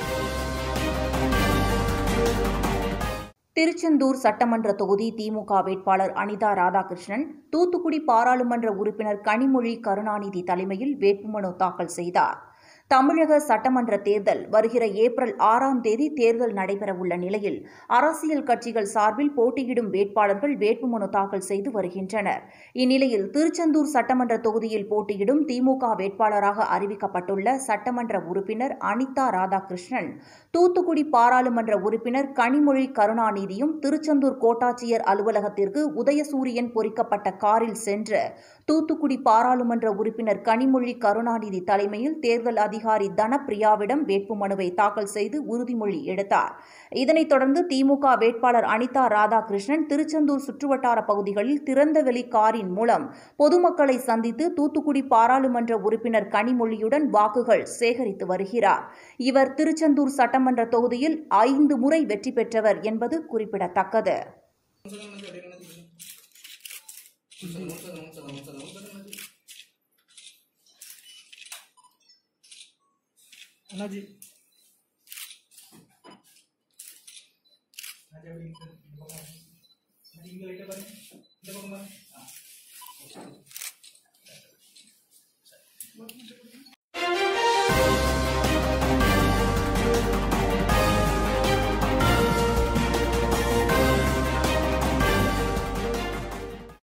திருச்செந்தூர் சட்டமன்ற தொகுதி திமுக வேட்பாளர் அனிதா ராதாகிருஷ்ணன் தூத்துக்குடி பாராளுமன்ற உறுப்பினர் கனிமொழி கருணாநிதி தலைமையில் வேட்புமனு தாக்கல் செய்தார் தமிழக சட்டமன்ற தேர்தல் வருகிற ஏப்ரல் ஆறாம் தேதி தேர்தல் நடைபெறவுள்ள நிலையில் அரசியல் கட்சிகள் சார்பில் போட்டியிடும் வேட்பாளர்கள் வேட்புமனு தாக்கல் செய்து வருகின்றனர் இந்நிலையில் திருச்செந்தூர் சட்டமன்ற தொகுதியில் போட்டியிடும் திமுக வேட்பாளராக அறிவிக்கப்பட்டுள்ள சட்டமன்ற உறுப்பினர் அனிதா ராதாகிருஷ்ணன் தூத்துக்குடி பாராளுமன்ற உறுப்பினர் கனிமொழி கருணாநிதியும் திருச்செந்தூர் கோட்டாட்சியர் அலுவலகத்திற்கு உதயசூரியன் பொறிக்கப்பட்ட காரில் சென்று தூத்துக்குடி பாராளுமன்ற உறுப்பினர் கனிமொழி கருணாநிதி தலைமையில் தேர்தல் அதிகாரி தனப்பிரியாவிடம் வேட்புமனுவை தாக்கல் செய்து உறுதிமொழி எடுத்தார் இதனைத் தொடர்ந்து திமுக வேட்பாளர் அனிதா ராதாகிருஷ்ணன் திருச்செந்தூர் சுற்றுவட்டார பகுதிகளில் திறந்தவெளி காரின் மூலம் பொதுமக்களை சந்தித்து தூத்துக்குடி பாராளுமன்ற உறுப்பினர் கனிமொழியுடன் வாக்குகள் சேகரித்து வருகிறார் இவர் திருச்செந்தூர் சட்டமன்ற தொகுதியில் ஐந்து முறை வெற்றி பெற்றவர் என்பது குறிப்பிடத்தக்கது அண்ணா ஜி அண்ணா ஜி அப்படி இங்க இந்த பக்கம் வாங்க. அண்ணா ஜி, இங்க லைட்டா பாருங்க இந்த பக்கம்